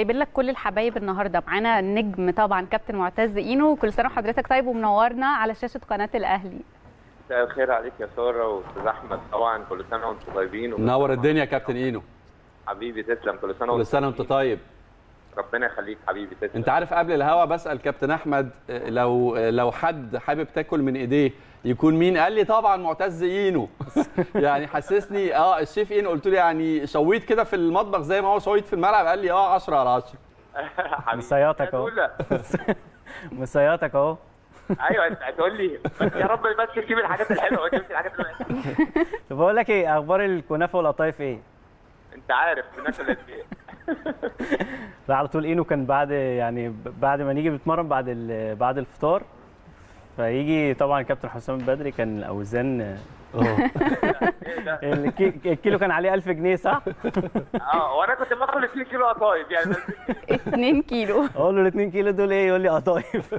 جايبين لك كل الحبايب النهارده معانا النجم طبعا كابتن معتز اينو كل سنه وحضرتك طيب ومنورنا على شاشه قناه الاهلي مساء الخير عليك يا ساره واستاذ احمد طبعا كل سنه وانتم طيبين منور الدنيا يا كابتن اينو حبيبي تسلم كل سنه كل سنه وانت طيب ربنا يخليك حبيبي تسلم انت عارف قبل الهوا بسال كابتن احمد آه، لو آه، لو حد حابب تاكل من ايديه يكون مين قال لي طبعا معتز اينو يعني حسسني اه الشيف اينو قلت له يعني شويت كده في المطبخ زي ما هو شويت في الملعب قال لي اه 10 على 10 حبيبي. مصياتك أهو. هتقول- مصياتك اهو ايوه انت هتقول لي بس يا رب بس تجيب الحاجات الحلوه ما تجيبش الحاجات الوحشه طب بقول لك ايه اخبار الكنافه والقطايف ايه؟ انت عارف بناكل قد ايه لا على طول اينو كان بعد يعني ب- بعد ما نيجي بنتمرن بعد ال- بعد الفطار فيجي طبعا كابتن حسام البدري كان الاوزان اه ايه ده الكي- الكيلو كان عليه 1000 جنيه صح؟ اه وانا كنت باكل 2 كيلو قطايف يعني بس 2 كيلو اقول له ال 2 كيلو دول ايه؟ يقول لي قطايف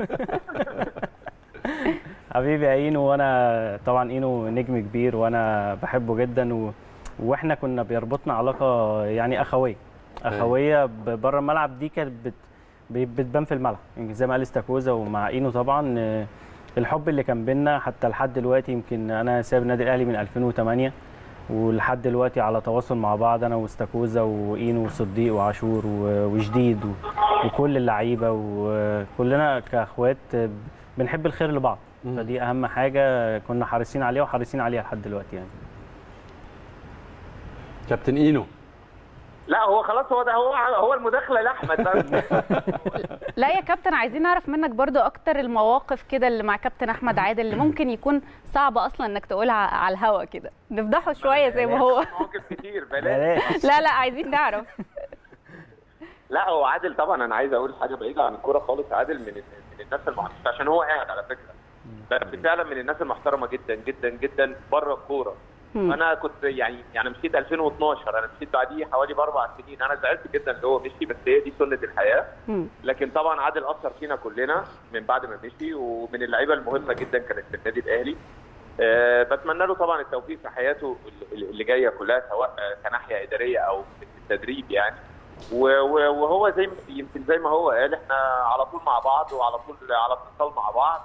حبيبي يا اينو وانا طبعا اينو نجم كبير وانا بحبه جدا و... واحنا كنا بيربطنا علاقه يعني اخويه اخويه ب- بره الملعب دي كانت بت... ب- بتبان في الملعب يمكن زي ما قال استاكوزا ومع اينو طبعا آه، الحب اللي كان بينا حتى لحد دلوقتي يمكن انا سايب النادي الاهلي من 2008 ولحد دلوقتي على تواصل مع بعض انا واستاكوزا واينو وصديق وعاشور و- وجديد و... وكل اللعيبه وكلنا كاخوات بنحب الخير لبعض مم. فدي اهم حاجه كنا حريصين عليها وحريصين عليها لحد دلوقتي يعني كابتن اينو لا هو خلاص هو ده هو هو المداخله لاحمد بس لا يا كابتن عايزين نعرف منك برضو اكتر المواقف كده اللي مع كابتن احمد عادل اللي ممكن يكون صعب اصلا انك تقولها على الهوا كده نفضحه شويه زي ما هو مواقف كتير بلاش بلاش لا لا عايزين نعرف لا هو عادل طبعا انا عايز اقول حاجه بعيده عن الكوره خالص عادل من من الناس المحترمه عشان هو قاعد على فكره بس فعلا من الناس المحترمه جدا جدا جدا بره الكوره مم. انا كنت يعني يعني مشيت 2012 انا مشيت بعديه حوالي باربع سنين انا زعلت جدا اللي هو مشي بس هي دي سنه الحياه مم. لكن طبعا عادل اثر فينا كلنا من بعد ما مشي ومن اللعيبه المهمه جدا كانت في النادي الاهلي أه بتمنى له طبعا التوفيق في حياته اللي اللي جايه كلها سواء آه، كناحيه اداريه او في التدريب يعني و- و- وهو زي ما- يمكن زي ما هو قال احنا على طول مع بعض وعلى طول على اتصال مع بعض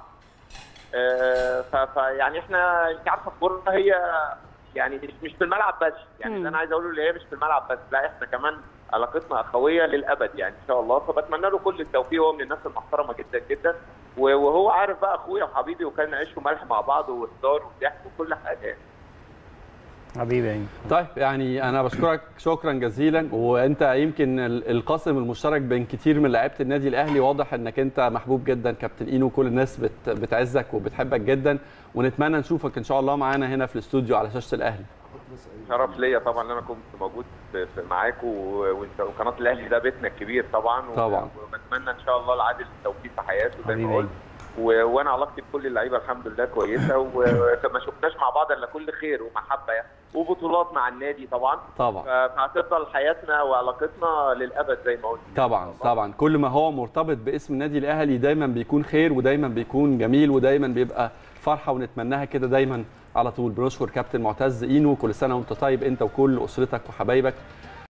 آه، ف- فيعني احنا انت عارفه الكوره هي يعني مش مش في الملعب بس يعني مم. اللي انا عايز اقوله اللي هي مش في الملعب بس لا احنا كمان علاقتنا اخويه للابد يعني ان شاء الله فبتمنى له كل التوفيق هو من الناس المحترمه جدا جدا و- وهو عارف بقى اخويا وحبيبي وكان عيش وملح مع بعض وهزار وضحك وكل حاجه يعني. حبيبي يعني طيب يعني انا بشكرك شكرا جزيلا وانت يمكن ال- القاسم المشترك بين كتير من لعيبه النادي الاهلي واضح انك انت محبوب جدا كابتن اينو كل الناس بت بتعزك وبتحبك جدا ونتمنى نشوفك ان شاء الله معانا هنا في الاستوديو على شاشه الاهلي شرف ليا طبعا ان انا كنت موجود في في- معاكم و- وانت وقناه الاهلي ده بيتنا الكبير طبعا و- طبعا. وبتمنى ان شاء الله العادل التوفيق في حياته زي حبيبي. ما قلت و- وانا علاقتي بكل اللعيبه الحمد لله كويسه وما شفناش مع بعض الا كل خير ومحبه يعني وبطولات مع النادي طبعا طبعا ف- فهتفضل حياتنا وعلاقتنا للابد زي ما قلت طبعا طبعا كل ما هو مرتبط باسم النادي الاهلي دايما بيكون خير ودايما بيكون جميل ودايما بيبقى فرحه ونتمناها كده دايما على طول بنشكر كابتن معتز اينو كل سنه وانت طيب انت وكل اسرتك وحبايبك